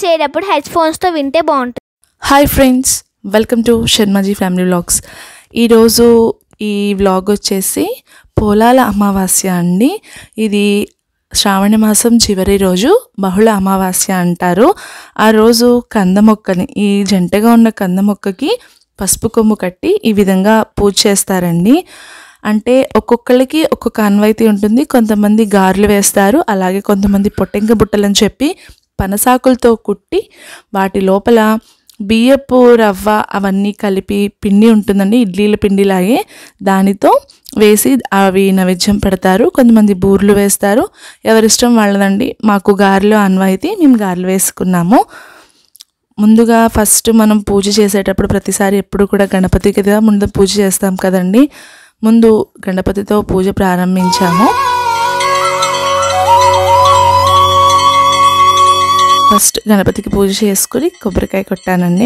చేసేటప్పుడు హెడ్ ఫోన్స్తో వింటే బాగుంటుంది hi friends welcome to Sharmaji family vlogs ఈరోజు ఈ వ్లాగ్ వచ్చేసి పోలాల అమావాస్య అండి ఇది శ్రావణ మాసం చివరి రోజు బహుళ అమావాస్య అంటారు ఆ రోజు కంద మొక్కని ఈ జంటగా ఉన్న కంద మొక్కకి పసుపు కొమ్ము కట్టి ఈ విధంగా పూజ చేస్తారండి అంటే ఒక్కొక్కరికి ఒక్కొక్క అన్వయితీ ఉంటుంది కొంతమంది గారెలు వేస్తారు అలాగే కొంతమంది పొట్టెంక బుట్టలని చెప్పి పనసాకులతో కుట్టి వాటి లోపల బియ్యపు రవ్వ అవన్నీ కలిపి పిండి ఉంటుందండి ఇడ్లీల పిండిలాగే దానితో వేసి అవి నైవేద్యం పెడతారు కొంతమంది బూర్లు వేస్తారు ఎవరిష్టం వాళ్ళదండి మాకు గారెలు అన్వయితీ మేము గారెలు వేసుకున్నాము ముందుగా ఫస్ట్ మనం పూజ చేసేటప్పుడు ప్రతిసారి ఎప్పుడు కూడా గణపతికి కదా ముందు పూజ చేస్తాం కదండి ముందు గణపతితో పూజ ప్రారంభించాము ఫస్ట్ గణపతికి పూజ చేసుకుని కొబ్బరికాయ కొట్టానండి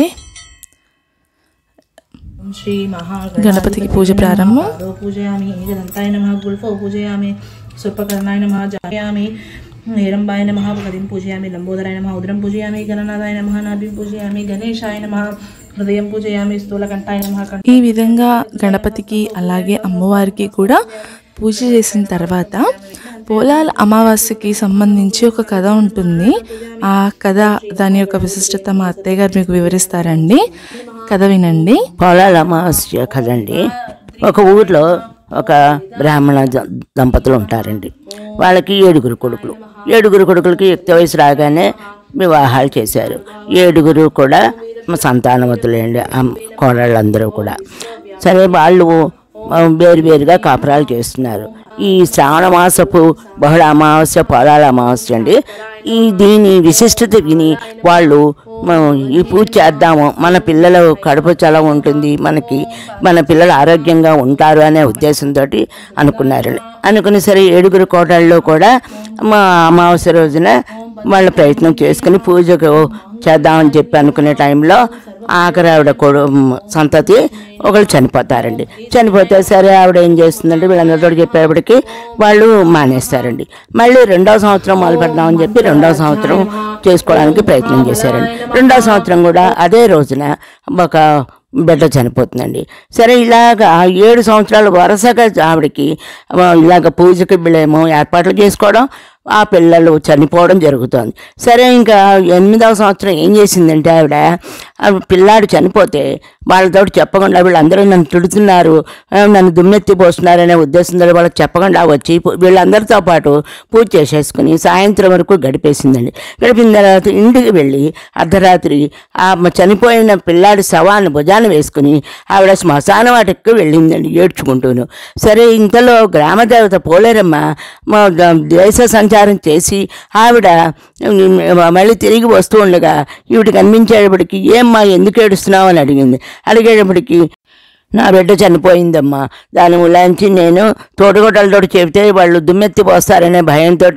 శ్రీ మహా గణపతికి పూజ ప్రారంభం పాదో పూజయామి ఏకదంతాయ నమః గుల్ఫో పూజయామి సుర్పకర్ణాయ నమః జాయామి హేరంబాయ నమః గదిం పూజయామి లంబోదరాయ నమః ఉదరం పూజయామి గణనాథాయ నమః నాభిం పూజయామి గణేశాయ నమః హృదయం పూజయామి స్థూలకంఠాయ నమః కంఠ ఈ విధంగా గణపతికి అలాగే అమ్మవారికి కూడా పూజ చేసిన తర్వాత పోలాల అమావాస్యకి సంబంధించి ఒక కథ ఉంటుంది ఆ కథ దాని యొక్క విశిష్టత మా అత్తయ్య గారు మీకు వివరిస్తారండి కథ వినండి పొలాల అమావాస్య కదండి ఒక ఊర్లో ఒక బ్రాహ్మణ ద- దంపతులు ఉంటారండి వాళ్ళకి ఏడుగురు కొడుకులు ఏడుగురు కొడుకులకి యుక్త వయసు రాగానే వివాహాలు చేశారు ఏడుగురు కూడా మా సంతానవతులేండి అమ్- కోడళ్ళందరూ కూడా సరే వాళ్ళు ఆ, వేరు వేరుగా కాపురాలు చేస్తున్నారు ఈ శ్రావణ మాసపు బహుళ అమావాస్య పొలాల అమావాస్య అండి ఈ దీని విశిష్టత విని వాళ్ళు మనం ఈ పూజ చేద్దాము మన పిల్లల కడుపు చల ఉంటుంది మనకి మన పిల్లలు ఆరోగ్యంగా ఉంటారు అనే ఉద్దేశంతో అనుకున్నారండి అనుకుని సరే ఏడుగురు కోటల్లో కూడా మా అమావాస్య రోజున వాళ్ళ ప్రయత్నం చేసుకుని పూజకు చేద్దామని చెప్పి అనుకునే టైంలో ఆఖరి ఆవిడ కొడు సంతతి ఒకళ్ళు చనిపోతారండి చనిపోతే సరే ఆవిడ ఏం చేస్తుందంటే వీళ్ళందరితో చెప్పేప్పటికి వాళ్ళు మానేస్తారండి మళ్ళీ రెండవ సంవత్సరం మొదలు పెడదామని చెప్పి రెండవ సంవత్సరం చేసుకోవడానికి ప్రయత్నం చేశారండి రెండవ సంవత్సరం కూడా అదే రోజున ఒక బిడ్డ చనిపోతుందండి సరే ఇలాగా ఏడు సంవత్సరాలు వరుసగా ఆవిడకి ఆ, ఇలాగ పూజకి బిళ్ళేమో ఏర్పాట్లు చేసుకోవడం ఆ పిల్లలు చనిపోవడం జరుగుతుంది సరే ఇంకా ఎనిమిదవ సంవత్సరం ఏం చేసిందంటే ఆవిడ ఆ పిల్లాడు చనిపోతే వాళ్ళతో చెప్పకుండా వీళ్ళందరూ నన్ను తిడుతున్నారు ఆ, నన్ను దుమ్మెత్తి పోస్తున్నారనే ఉద్దేశంతో వాళ్ళకి చెప్పకుండా వచ్చి పు- వీళ్ళందరితో పాటు పూజ చేసేసుకుని సాయంత్రం వరకు గడిపేసిందండి గడిపిన తర్వాత ఇంటికి వెళ్ళి అర్ధరాత్రి ఆ మ- చనిపోయిన పిల్లాడి శవాన్ని భుజాన వేసుకుని ఆవిడ శ్మశాన వాటికి వెళ్ళిందండి ఏడ్చుకుంటూను సరే ఇంతలో గ్రామదేవత పోలేరమ్మ మా ద- దేశ సంచారం చేసి ఆవిడ ఉమ్, మళ్ళీ తిరిగి వస్తూ ఉండగా ఈవిడ కనిపించేటప్పటికి ఏమ్మా ఎందుకు ఏడుస్తున్నావు అని అడిగింది అడిగేటప్పటికి నా బిడ్డ చనిపోయిందమ్మా దాని ములాంచి నేను తోటగొట్టలతో చెబితే వాళ్ళు దుమ్మెత్తి పోస్తారనే భయంతో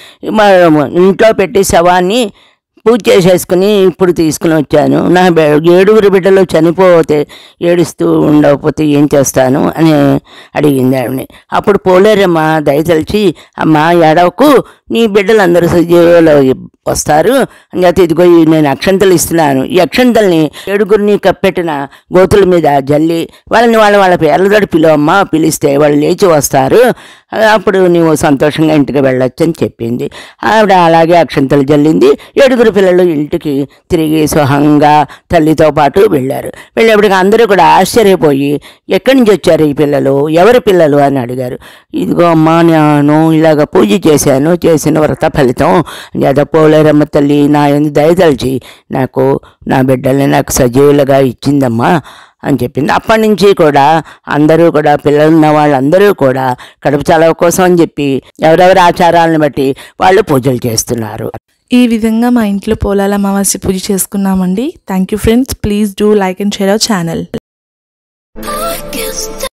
ఇంట్లో పెట్టి శవాన్ని పూజ చేసేసుకుని ఇప్పుడు తీసుకుని వచ్చాను నా బె- ఏడుగురు బిడ్డలు చనిపోతే ఏడుస్తూ ఉండకపోతే ఏం చేస్తాను అని అడిగింది ఆవిడని అప్పుడు పోలేరమ్మ దయతలిచి అమ్మ ఏడవకు నీ బిడ్డలందరూ సజీవులో వస్తారు అంచేత ఇదిగో ఈ నేను అక్షంతలు ఇస్తున్నాను ఈ అక్షంతల్ని ఏడుగురిని కప్పెట్టిన గోతుల మీద జల్లి వాళ్ళని వాళ్ళ వాళ్ళ పేర్లతోటి పిలువమ్మా పిలిస్తే వాళ్ళు లేచి వస్తారు అప్పుడు నీవు సంతోషంగా ఇంటికి వెళ్ళొచ్చు అని చెప్పింది ఆవిడ అలాగే అక్షంతలు జల్లింది ఏడుగురు పిల్లలు ఇంటికి తిరిగి సుఖంగా తల్లితో పాటు వెళ్ళారు వెళ్ళేప్పటికి అందరూ కూడా ఆశ్చర్యపోయి ఎక్కడి నుంచి వచ్చారు ఈ పిల్లలు ఎవరి పిల్లలు అని అడిగారు ఇదిగో అమ్మా నేను ఇలాగ పూజ చేశాను చేసిన వ్రత ఫలితం లేదా పోలేరమ్మ తల్లి నా ఎందు దయదలిచి నాకు నా బిడ్డల్ని నాకు సజీవులుగా ఇచ్చిందమ్మా అని చెప్పింది అప్పటి నుంచి కూడా అందరూ కూడా పిల్లలు ఉన్న వాళ్ళందరూ కూడా కడుపు చలవ కోసం అని చెప్పి ఎవరెవరి ఆచారాలను బట్టి వాళ్ళు పూజలు చేస్తున్నారు ఈ విధంగా మా ఇంట్లో పోలాల అమావాస్య పూజ చేసుకున్నామండి thank you friends please do like and share our channel